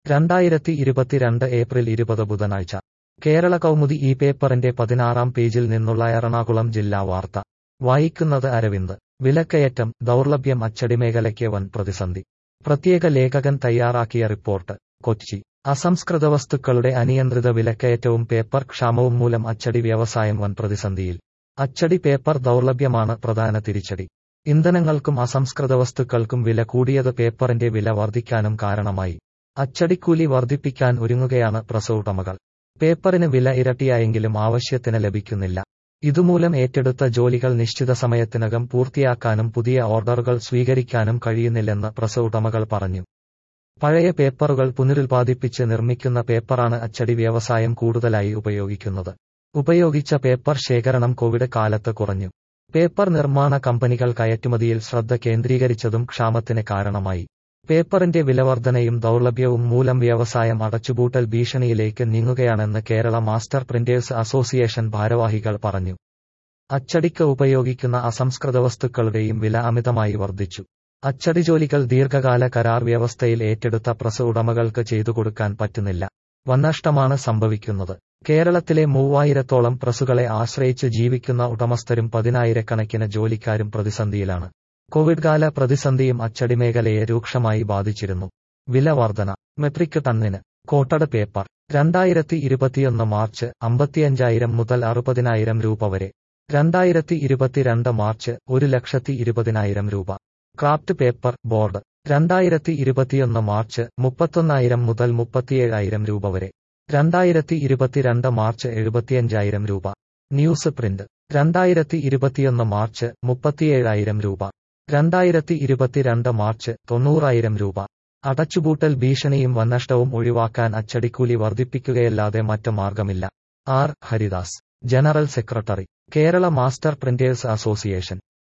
രണ്ടായിരത്തി ഇരുപത്തിരണ്ട് ഏപ്രിൽ ഇരുപത് ബുധനാഴ്ച കേരള കൗമുദി ഈ പേപ്പറിന്റെ പതിനാറാം പേജിൽ നിന്നുള്ള എറണാകുളം ജില്ലാ വാർത്ത വായിക്കുന്നത് അരവിന്ദ് വിലക്കയറ്റം ദൗർലഭ്യം അച്ചടി മേഖലയ്ക്ക് വൻ പ്രതിസന്ധി പ്രത്യേക ലേഖകൻ തയ്യാറാക്കിയ റിപ്പോർട്ട് കൊച്ചി അസംസ്കൃത വസ്തുക്കളുടെ അനിയന്ത്രിത വിലക്കയറ്റവും പേപ്പർ ക്ഷാമവും മൂലം അച്ചടി വ്യവസായം വൻ പ്രതിസന്ധിയിൽ അച്ചടി പേപ്പർ ദൗർലഭ്യമാണ് പ്രധാന തിരിച്ചടി ഇന്ധനങ്ങൾക്കും അസംസ്കൃത വസ്തുക്കൾക്കും വില കൂടിയത് പേപ്പറിന്റെ വില വർദ്ധിക്കാനും കാരണമായി അച്ചടിക്കൂലി വർദ്ധിപ്പിക്കാൻ ഒരുങ്ങുകയാണ് പ്രസ് ഉടമകൾ പേപ്പറിന് വില ഇരട്ടിയായെങ്കിലും ആവശ്യത്തിന് ലഭിക്കുന്നില്ല ഇതുമൂലം ഏറ്റെടുത്ത ജോലികൾ നിശ്ചിത സമയത്തിനകം പൂർത്തിയാക്കാനും പുതിയ ഓർഡറുകൾ സ്വീകരിക്കാനും കഴിയുന്നില്ലെന്ന് പ്രസ് ഉടമകൾ പറഞ്ഞു പഴയ പേപ്പറുകൾ പുനരുൽപാദിപ്പിച്ച് നിർമ്മിക്കുന്ന പേപ്പറാണ് അച്ചടി വ്യവസായം കൂടുതലായി ഉപയോഗിക്കുന്നത് ഉപയോഗിച്ച പേപ്പർ ശേഖരണം കോവിഡ് കാലത്ത് കുറഞ്ഞു പേപ്പർ നിർമ്മാണ കമ്പനികൾ കയറ്റുമതിയിൽ ശ്രദ്ധ കേന്ദ്രീകരിച്ചതും ക്ഷാമത്തിന് കാരണമായി പേപ്പറിന്റെ വിലവർധനയും ദൗർലഭ്യവും മൂലം വ്യവസായം അടച്ചുപൂട്ടൽ ഭീഷണിയിലേക്ക് നീങ്ങുകയാണെന്ന് കേരള മാസ്റ്റർ പ്രിന്റേഴ്സ് അസോസിയേഷൻ ഭാരവാഹികൾ പറഞ്ഞു അച്ചടിക്ക് ഉപയോഗിക്കുന്ന അസംസ്കൃത വസ്തുക്കളുടെയും വില അമിതമായി വർദ്ധിച്ചു അച്ചടി ജോലികൾ ദീർഘകാല കരാർ വ്യവസ്ഥയിൽ ഏറ്റെടുത്ത പ്രസ് ഉടമകൾക്ക് ചെയ്തു കൊടുക്കാൻ പറ്റുന്നില്ല വന്നഷ്ടമാണ് സംഭവിക്കുന്നത് കേരളത്തിലെ മൂവായിരത്തോളം പ്രസുകളെ ആശ്രയിച്ച് ജീവിക്കുന്ന ഉടമസ്ഥരും പതിനായിരക്കണക്കിന് ജോലിക്കാരും പ്രതിസന്ധിയിലാണ് കോവിഡ് കാല പ്രതിസന്ധിയും അച്ചടി മേഖലയെ രൂക്ഷമായി ബാധിച്ചിരുന്നു വില വർധന മെട്രിക് ടണ്ണിന് കോട്ടഡ് പേപ്പർ രണ്ടായിരത്തി ഇരുപത്തിയൊന്ന് മാർച്ച് അമ്പത്തിയഞ്ചായിരം മുതൽ അറുപതിനായിരം രൂപ വരെ രണ്ടായിരത്തി ഇരുപത്തിരണ്ട് മാർച്ച് ഒരു ലക്ഷത്തി ഇരുപതിനായിരം രൂപ ക്രാഫ്റ്റ് പേപ്പർ ബോർഡ് രണ്ടായിരത്തി ഇരുപത്തിയൊന്ന് മാർച്ച് മുപ്പത്തൊന്നായിരം മുതൽ മുപ്പത്തിയേഴായിരം രൂപ വരെ രണ്ടായിരത്തി ഇരുപത്തിരണ്ട് മാർച്ച് എഴുപത്തിയഞ്ചായിരം രൂപ ന്യൂസ് പ്രിന്റ് രണ്ടായിരത്തി ഇരുപത്തിയൊന്ന് മാർച്ച് മുപ്പത്തിയേഴായിരം രൂപ രണ്ടായിരത്തി ഇരുപത്തിരണ്ട് മാർച്ച് തൊണ്ണൂറായിരം രൂപ അടച്ചുപൂട്ടൽ ഭീഷണിയും വന്നഷ്ടവും ഒഴിവാക്കാൻ അച്ചടിക്കൂലി വർദ്ധിപ്പിക്കുകയല്ലാതെ മറ്റ് മാർഗമില്ല R Haridas general secretary Kerala master printers association